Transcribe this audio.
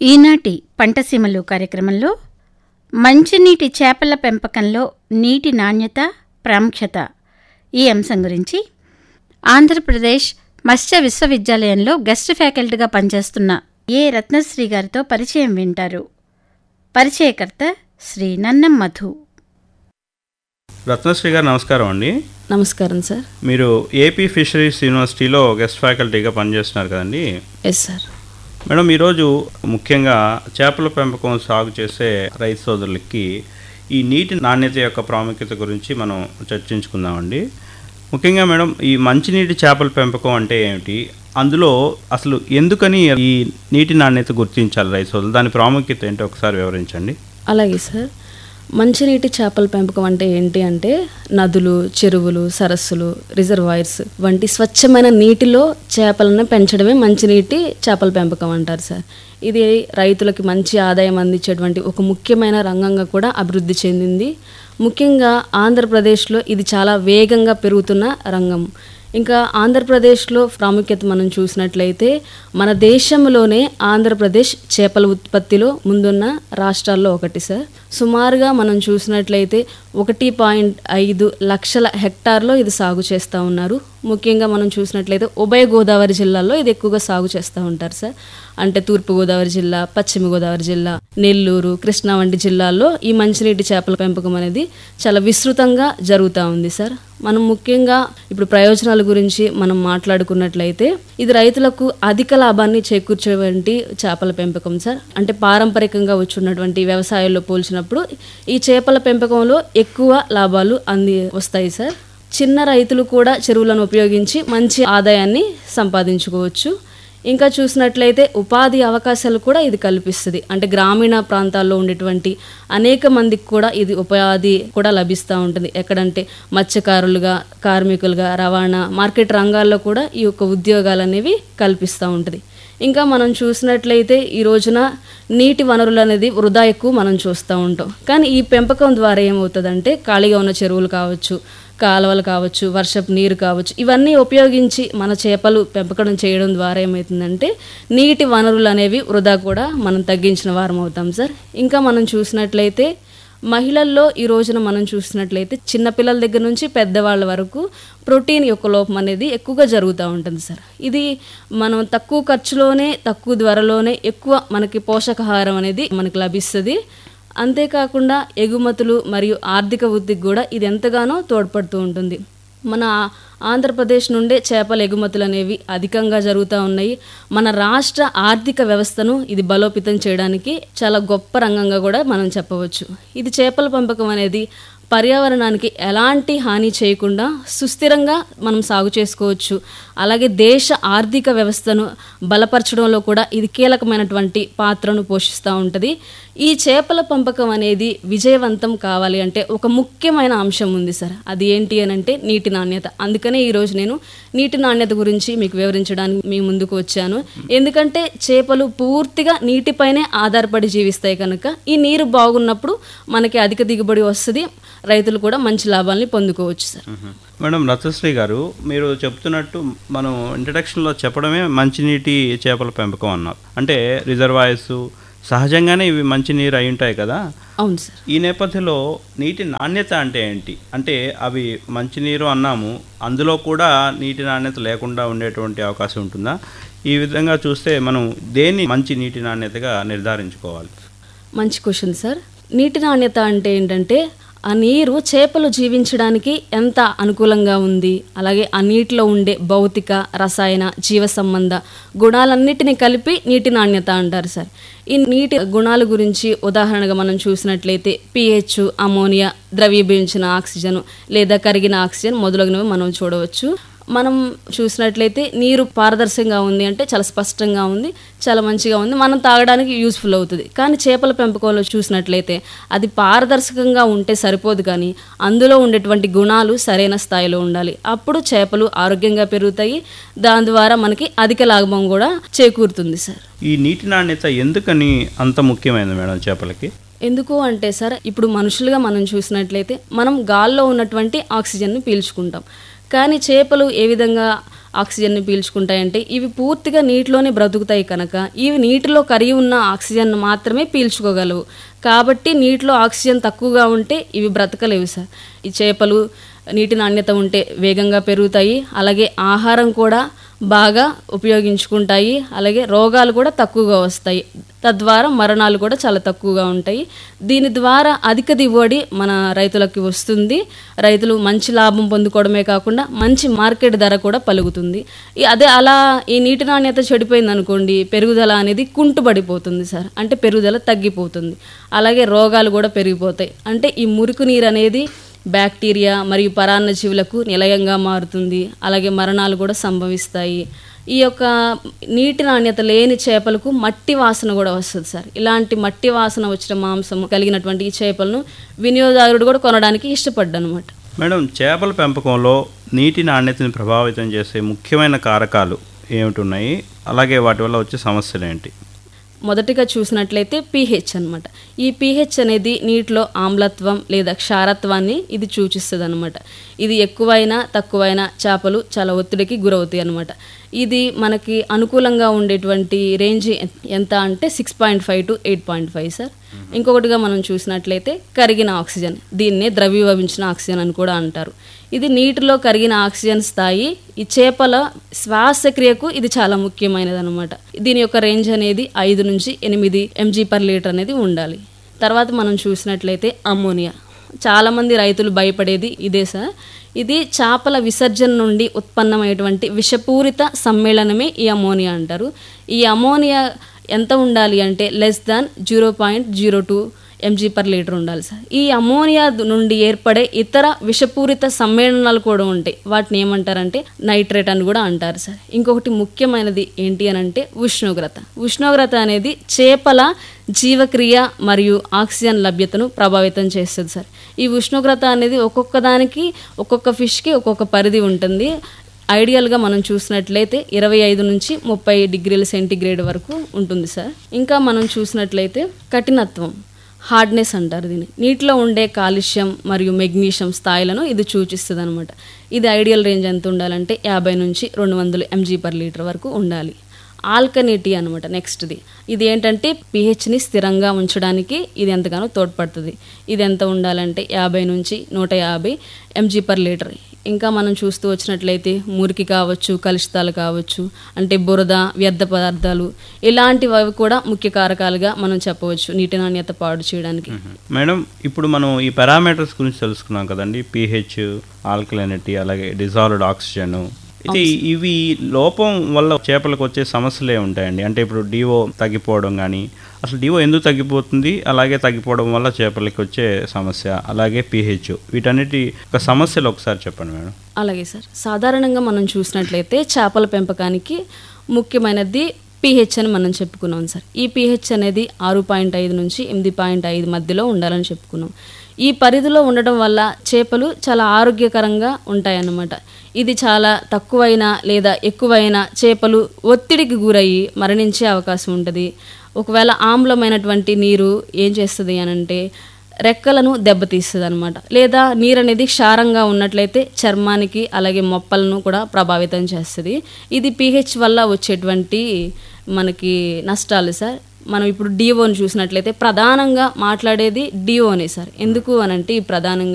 ఈనాటి పంటసీమలు కార్యక్రమంలో మంచినీటి చేపల పెంపకంలో నీటి నాణ్యత ప్రాముఖ్యత ఈ అంశం గురించి ఆంధ్రప్రదేశ్ మత్స్య విశ్వవిద్యాలయంలో గెస్ట్ ఫ్యాకల్టీగా పనిచేస్తున్న ఏ రత్నశ్రీ గారితో పరిచయం వింటారు పరిచయకర్త శ్రీ నన్నం మధు రత్నశ్రీ గారు నమస్కారం అండి నమస్కారం సార్ మీరు ఏపీ ఫిషరీస్ యూనివర్సిటీలో గెస్ట్ ఫ్యాకల్టీగా పనిచేస్తున్నారు కదండి ఎస్ సార్ మేడం ఈరోజు ముఖ్యంగా చేపల పెంపకం సాగు చేసే రైతు సోదరులకి ఈ నీటి నాణ్యత యొక్క ప్రాముఖ్యత గురించి మనం చర్చించుకుందామండి ముఖ్యంగా మేడం ఈ మంచినీటి చేపల పెంపకం అంటే ఏమిటి అందులో అసలు ఎందుకని ఈ నీటి నాణ్యత గుర్తించాలి రైతు సోదరులు దాని ప్రాముఖ్యత ఏంటో ఒకసారి వివరించండి అలాగే సార్ మంచినీటి చేపల పెంపకం అంటే ఏంటి అంటే నదులు చెరువులు సరస్సులు రిజర్వాయర్స్ వంటి స్వచ్ఛమైన నీటిలో చేపలను పెంచడమే మంచినీటి చేపల పెంపకం అంటారు సార్ ఇది రైతులకి మంచి ఆదాయం అందించేటువంటి ఒక ముఖ్యమైన రంగంగా కూడా అభివృద్ధి చెందింది ముఖ్యంగా ఆంధ్రప్రదేశ్లో ఇది చాలా వేగంగా పెరుగుతున్న రంగం ఇంకా ఆంధ్రప్రదేశ్లో ప్రాముఖ్యత మనం చూసినట్లయితే మన దేశంలోనే ఆంధ్రప్రదేశ్ చేపల ఉత్పత్తిలో ముందున్న రాష్ట్రాల్లో ఒకటి సార్ సుమారుగా మనం చూసినట్లయితే ఒకటి పాయింట్ ఐదు లక్షల హెక్టార్లో ఇది సాగు చేస్తూ ఉన్నారు ముఖ్యంగా మనం చూసినట్లయితే ఉభయ గోదావరి జిల్లాల్లో ఇది ఎక్కువగా సాగు చేస్తూ ఉంటారు సార్ అంటే తూర్పు గోదావరి జిల్లా పశ్చిమ గోదావరి జిల్లా నెల్లూరు కృష్ణా వంటి జిల్లాల్లో ఈ మంచినీటి చేపల పెంపకం అనేది చాలా విస్తృతంగా జరుగుతూ ఉంది సార్ మనం ముఖ్యంగా ఇప్పుడు ప్రయోజనాల గురించి మనం మాట్లాడుకున్నట్లయితే ఇది రైతులకు అధిక లాభాన్ని చేకూర్చేటువంటి చేపల పెంపకం సార్ అంటే పారంపరికంగా వచ్చున్నటువంటి వ్యవసాయంలో పోల్చినప్పుడు ఈ చేపల పెంపకంలో ఎక్కువ లాభాలు అంది వస్తాయి సార్ చిన్న రైతులు కూడా చెరువులను ఉపయోగించి మంచి ఆదాయాన్ని సంపాదించుకోవచ్చు ఇంకా చూసినట్లయితే ఉపాధి అవకాశాలు కూడా ఇది కల్పిస్తుంది అంటే గ్రామీణ ప్రాంతాల్లో ఉండేటువంటి అనేక మందికి కూడా ఇది ఉపాధి కూడా లభిస్తూ ఉంటుంది ఎక్కడంటే మత్స్యకారులుగా కార్మికులుగా రవాణా మార్కెట్ రంగాల్లో కూడా ఈ యొక్క ఉద్యోగాలు అనేవి కల్పిస్తూ ఉంటుంది ఇంకా మనం చూసినట్లయితే ఈ రోజున నీటి వనరులు అనేది వృధా ఎక్కువ మనం చూస్తూ ఉంటాం కానీ ఈ పెంపకం ద్వారా ఏమవుతుందంటే ఖాళీగా ఉన్న చెరువులు కావచ్చు కాలువలు కావచ్చు వర్షపు నీరు కావచ్చు ఇవన్నీ ఉపయోగించి మన చేపలు పెంపకం చేయడం ద్వారా ఏమవుతుందంటే నీటి వనరులు అనేవి వృధా కూడా మనం తగ్గించిన వారం అవుతాం సార్ ఇంకా మనం చూసినట్లయితే మహిళల్లో ఈ రోజున మనం చూసినట్లయితే చిన్నపిల్లల దగ్గర నుంచి పెద్దవాళ్ళ వరకు ప్రోటీన్ యొక్క లోపం అనేది ఎక్కువగా జరుగుతూ ఉంటుంది సార్ ఇది మనం తక్కువ ఖర్చులోనే తక్కువ ధరలోనే ఎక్కువ మనకి పోషకాహారం అనేది మనకి లభిస్తుంది అంతేకాకుండా ఎగుమతులు మరియు ఆర్థిక వృద్ధికి కూడా ఇది ఎంతగానో తోడ్పడుతూ ఉంటుంది మన ఆంధ్రప్రదేశ్ నుండే చేపల ఎగుమతులు అనేవి అధికంగా జరుగుతూ ఉన్నాయి మన రాష్ట్ర ఆర్థిక వ్యవస్థను ఇది బలోపేతం చేయడానికి చాలా గొప్ప రంగంగా కూడా మనం చెప్పవచ్చు ఇది చేపల పెంపకం అనేది పర్యావరణానికి ఎలాంటి హాని చేయకుండా సుస్థిరంగా మనం సాగు చేసుకోవచ్చు అలాగే దేశ ఆర్థిక వ్యవస్థను బలపరచడంలో కూడా ఇది కీలకమైనటువంటి పాత్రను పోషిస్తూ ఉంటుంది ఈ చేపల పెంపకం అనేది విజయవంతం కావాలి అంటే ఒక ముఖ్యమైన అంశం ఉంది సార్ అది ఏంటి అని అంటే నీటి నాణ్యత అందుకనే ఈరోజు నేను నీటి నాణ్యత గురించి మీకు వివరించడానికి మీ ముందుకు వచ్చాను ఎందుకంటే చేపలు పూర్తిగా నీటిపైనే ఆధారపడి జీవిస్తాయి కనుక ఈ నీరు బాగున్నప్పుడు మనకి అధిక దిగుబడి వస్తుంది రైతులు కూడా మంచి లాభాలని పొందుకోవచ్చు సార్ మేడం రత్నశ్రీ గారు మీరు చెప్తున్నట్టు మనం ఇంట్రడక్షన్లో చెప్పడమే మంచినీటి చేపల పెంపకం అన్నారు అంటే రిజర్వాయర్స్ సహజంగానే ఇవి మంచినీరు అయి ఉంటాయి కదా అవును సార్ ఈ నేపథ్యంలో నీటి నాణ్యత అంటే ఏంటి అంటే అవి మంచినీరు అన్నాము అందులో కూడా నీటి నాణ్యత లేకుండా ఉండేటువంటి అవకాశం ఉంటుందా ఈ విధంగా చూస్తే మనం దేన్ని మంచి నీటి నాణ్యతగా నిర్ధారించుకోవాలి మంచి క్వశ్చన్ సార్ నీటి నాణ్యత అంటే ఏంటంటే ఆ నీరు చేపలు జీవించడానికి ఎంత అనుకూలంగా ఉంది అలాగే ఆ నీటిలో ఉండే భౌతిక రసాయన జీవ సంబంధ గుణాలన్నిటిని కలిపి నీటి నాణ్యత అంటారు సార్ ఈ నీటి గుణాల గురించి ఉదాహరణగా మనం చూసినట్లయితే పిహెచ్ అమోనియా ద్రవీభవించిన ఆక్సిజన్ లేదా కరిగిన ఆక్సిజన్ మొదలగునవి మనం చూడవచ్చు మనం చూసినట్లయితే నీరు పారదర్శకంగా ఉంది అంటే చాలా స్పష్టంగా ఉంది చాలా మంచిగా ఉంది మనం తాగడానికి యూస్ఫుల్ అవుతుంది కానీ చేపల పెంపకంలో చూసినట్లయితే అది పారదర్శకంగా ఉంటే సరిపోదు కానీ అందులో ఉండేటువంటి గుణాలు సరైన స్థాయిలో ఉండాలి అప్పుడు చేపలు ఆరోగ్యంగా పెరుగుతాయి దాని ద్వారా మనకి అధిక లాభం కూడా చేకూరుతుంది సార్ ఈ నీటి నాణ్యత ఎందుకని అంత ముఖ్యమైనది మేడం చేపలకి ఎందుకు అంటే సార్ ఇప్పుడు మనుషులుగా మనం చూసినట్లయితే మనం గాల్లో ఉన్నటువంటి ఆక్సిజన్ను పీల్చుకుంటాం కానీ చేపలు ఏ విధంగా ఆక్సిజన్ని పీల్చుకుంటాయంటే ఇవి పూర్తిగా నీటిలోనే బ్రతుకుతాయి కనుక ఇవి నీటిలో కరిగి ఉన్న ఆక్సిజన్ మాత్రమే పీల్చుకోగలవు కాబట్టి నీటిలో ఆక్సిజన్ తక్కువగా ఉంటే ఇవి బ్రతకలేవు సార్ ఈ చేపలు నీటి నాణ్యత ఉంటే వేగంగా పెరుగుతాయి అలాగే ఆహారం కూడా బాగా ఉపయోగించుకుంటాయి అలాగే రోగాలు కూడా తక్కువగా వస్తాయి తద్వారా మరణాలు కూడా చాలా తక్కువగా ఉంటాయి దీని ద్వారా అధిక దిగుబడి మన రైతులకి వస్తుంది రైతులు మంచి లాభం పొందుకోవడమే కాకుండా మంచి మార్కెట్ ధర కూడా పలుకుతుంది ఈ- అదే అలా ఈ నీటి నాణ్యత చెడిపోయింది అనుకోండి పెరుగుదల అనేది కుంటుపడిపోతుంది సార్ అంటే పెరుగుదల తగ్గిపోతుంది అలాగే రోగాలు కూడా పెరిగిపోతాయి అంటే ఈ మురికి నీరు అనేది బ్యాక్టీరియా మరియు పరాన్న జీవులకు నిలయంగా మారుతుంది అలాగే మరణాలు కూడా సంభవిస్తాయి ఈ యొక్క నీటి నాణ్యత లేని చేపలకు మట్టి వాసన కూడా వస్తుంది సార్ ఇలాంటి మట్టి వాసన వచ్చిన మాంసం కలిగినటువంటి ఈ చేపలను వినియోగదారుడు కూడా కొనడానికి ఇష్టపడ్డనమాట మేడం చేపల పెంపకంలో నీటి నాణ్యతని ప్రభావితం చేసే ముఖ్యమైన కారకాలు ఏమిటి ఉన్నాయి అలాగే వాటి వల్ల వచ్చే సమస్యలు ఏంటి మొదటిగా చూసినట్లయితే పీహెచ్ అన్నమాట ఈ పీహెచ్ అనేది నీటిలో ఆమ్లత్వం లేదా క్షారత్వాన్ని ఇది సూచిస్తుంది అనమాట ఇది ఎక్కువైనా తక్కువైనా చేపలు చాలా ఒత్తిడికి గురవుతాయి అనమాట ఇది మనకి అనుకూలంగా ఉండేటువంటి రేంజ్ ఎంత అంటే six point five to eight point five sir ఇంకొకటిగా మనం చూసినట్లయితే కరిగిన ఆక్సిజన్ దీన్నే ద్రవీభవించిన ఆక్సిజన్ అని కూడా అంటారు ఇది నీటిలో కరిగిన ఆక్సిజన్ స్థాయి ఈ చేపల శ్వాసక్రియకు ఇది చాలా ముఖ్యమైనది అనమాట దీని యొక్క రేంజ్ అనేది ఐదు నుంచి ఎనిమిది ఎంజీ పర్ లీటర్ అనేది ఉండాలి తర్వాత మనం చూసినట్లయితే అమ్మోనియా చాలామంది రైతులు భయపడేది ఇదే సార్ ఇది చేపల విసర్జన నుండి ఉత్పన్నమైనటువంటి విషపూరిత సమ్మేళనమే ఈ అమోనియా అంటారు ఈ అమోనియా ఎంత ఉండాలి అంటే less than zero point zero two mg per litre ఉండాలి సార్ ఈ అమోనియా ద- నుండి ఏర్పడే ఇతర విషపూరిత సమ్మేళనాలు కూడా ఉంటాయి వాటిని ఏమంటారంటే నైట్రేట్ అని కూడా అంటారు సార్ ఇంకొకటి ముఖ్యమైనది ఏంటి అని అంటే ఉష్ణోగ్రత ఉష్ణోగ్రత అనేది చేపల జీవక్రియ మరియు ఆక్సిజన్ లభ్యతను ప్రభావితం చేస్తుంది సార్ ఈ ఉష్ణోగ్రత అనేది ఒక్కొక్క దానికి ఒక్కొక్క ఫిష్కి ఒక్కొక్క పరిధి ఉంటుంది ఐడియల్గా మనం చూసినట్లయితే ఇరవై ఐదు నుంచి ముప్పై డిగ్రీల సెంటీగ్రేడ్ వరకు ఉంటుంది సార్ ఇంకా మనం చూసినట్లయితే కఠినత్వం హార్డ్నెస్ అంటారు దీన్ని నీటిలో ఉండే కాలుష్యం మరియు మెగ్నీషియం స్థాయిలను ఇది సూచిస్తుంది అనమాట ఇది ఐడియల్ రేంజ్ ఎంత ఉండాలంటే యాభై నుంచి రెండు వందలు ఎంజీ పర్ లీటర్ వరకు ఉండాలి ఆల్కనిటీ అనమాట నెక్స్ట్ది ఇది ఏంటంటే పిహెచ్ని స్థిరంగా ఉంచడానికి ఇది ఎంతగానో తోడ్పడుతుంది ఇది ఎంత ఉండాలంటే యాభై నుంచి నూట యాభై ఎంజీ పర్ లీటర్ ఇంకా మనం చూస్తూ వచ్చినట్లయితే మురికి కావచ్చు కలుషితాలు కావచ్చు అంటే బురద వ్యర్థ పదార్థాలు ఇలాంటివి కూడా ముఖ్య కారకాలుగా మనం చెప్పవచ్చు నీటి నాణ్యత పాడు చేయడానికి మేడం ఇప్పుడు మనం ఈ పారామీటర్స్ గురించి తెలుసుకున్నాం కదండి పీహెచ్ ఆల్కలైనిటీ అలాగే డిజాల్వ్డ్ ఆక్సిజన్ అయితే ఇవి లోపం వల్ల చేపలకు వచ్చే సమస్యలే ఉంటాయండి అంటే ఇప్పుడు డివో తగ్గిపోవడం కానీ అసలు డివో ఎందుకు తగ్గిపోతుంది అలాగే తగ్గిపోవడం వల్ల చేపలకి వచ్చే సమస్య అలాగే పీహెచ్ వీటన్నిటి ఒక సమస్యలు ఒకసారి చెప్పండి మేడం అలాగే సార్ సాధారణంగా మనం చూసినట్లయితే చేపల పెంపకానికి ముఖ్యమైనది పీహెచ్ అని మనం చెప్పుకున్నాం సార్ ఈ పీహెచ్ అనేది ఆరు పాయింట్ ఐదు నుంచి ఎనిమిది పాయింట్ ఐదు మధ్యలో ఉండాలని చెప్పుకున్నాం ఈ పరిధిలో ఉండడం వల్ల చేపలు చాలా ఆరోగ్యకరంగా ఉంటాయన్నమాట ఇది చాలా తక్కువైన లేదా ఎక్కువైన చేపలు ఒత్తిడికి గురయ్యి మరణించే అవకాశం ఉంటుంది ఒకవేళ ఆమ్లమైనటువంటి నీరు ఏం చేస్తుంది అనంటే రెక్కలను దెబ్బతీస్తుంది అనమాట లేదా నీరు అనేది క్షారంగా ఉన్నట్లయితే చర్మానికి అలాగే మొప్పలను కూడా ప్రభావితం చేస్తుంది ఇది పీహెచ్ వల్ల వచ్చేటువంటి మనకి నష్టాలు సార్ మనం ఇప్పుడు డిఓని చూసినట్లయితే ప్రధానంగా మాట్లాడేది డిఓనే సార్ ఎందుకు అనంటే ఈ ప్రధానంగా